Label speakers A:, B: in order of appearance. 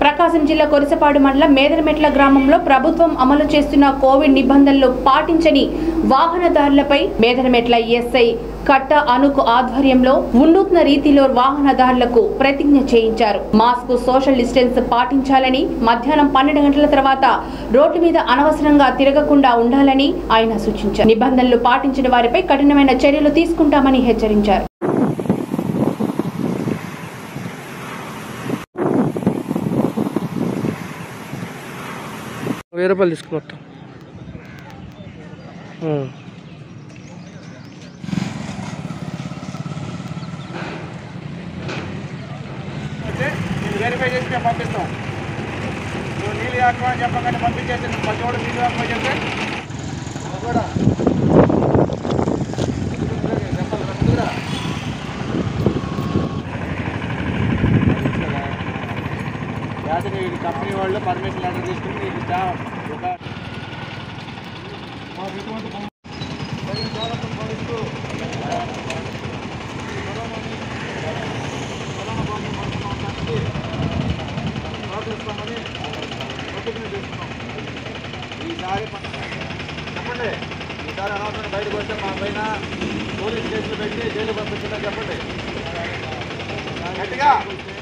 A: ప్రకాశం జిల్లా కొరిసపాడు మండలం మేదరమెట్ల గ్రామంలో ప్రభుత్వం అమలు చేస్తున్న కోవిడ్ నిబంధనలు పాటించని వాహనదారులపై మేదరమెట్ల ఎస్ఐ కట్ట అనుకు ఆధ్వర్యంలో ఉన్నూత్న రీతిలో వాహనదారులకు ప్రతిజ్ఞ చేయించారు మాస్క్ సోషల్ డిస్టెన్స్ పాటించాలని మధ్యాహ్నం పన్నెండు గంటల తర్వాత రోడ్డు మీద అనవసరంగా తిరగకుండా ఉండాలని ఆయన సూచించారు నిబంధనలు పాటించిన వారిపై కఠినమైన చర్యలు తీసుకుంటామని హెచ్చరించారు
B: వెయ్యి రూపాయలు తీసుకుని మొత్తం ఉం.
C: అయితే నేను వెరిఫై చేసి మేము పంపిస్తాం నువ్వు నీళ్ళు కాకపోని చెప్పగానే పంపించేసి నువ్వు ప్రతి వాడు నీళ్ళు కాకపోయి చెప్తే నువ్వు కూడా చెప్పాలి కదా, ముందురా. లేకపోతే నీకు కంపెనీ వాళ్ళు పర్మిషన్ లెటర్ తీసుకుని నీకు స్టాఫ్ ఒక మాకు ఇటువంటి పనులు- ప్రజలు జాగ్రత్తలు పాటిస్తూ పాటిస్తామని ప్రతిజ్ఞ చేస్తున్నాం ఈసారి మన- చెప్పండి ఈసారి అనవసరం బయటకు వస్తే మా పైన పోలీస్ కేసులు పెట్టి జైలు పంపించడం చెప్పండి గట్టిగా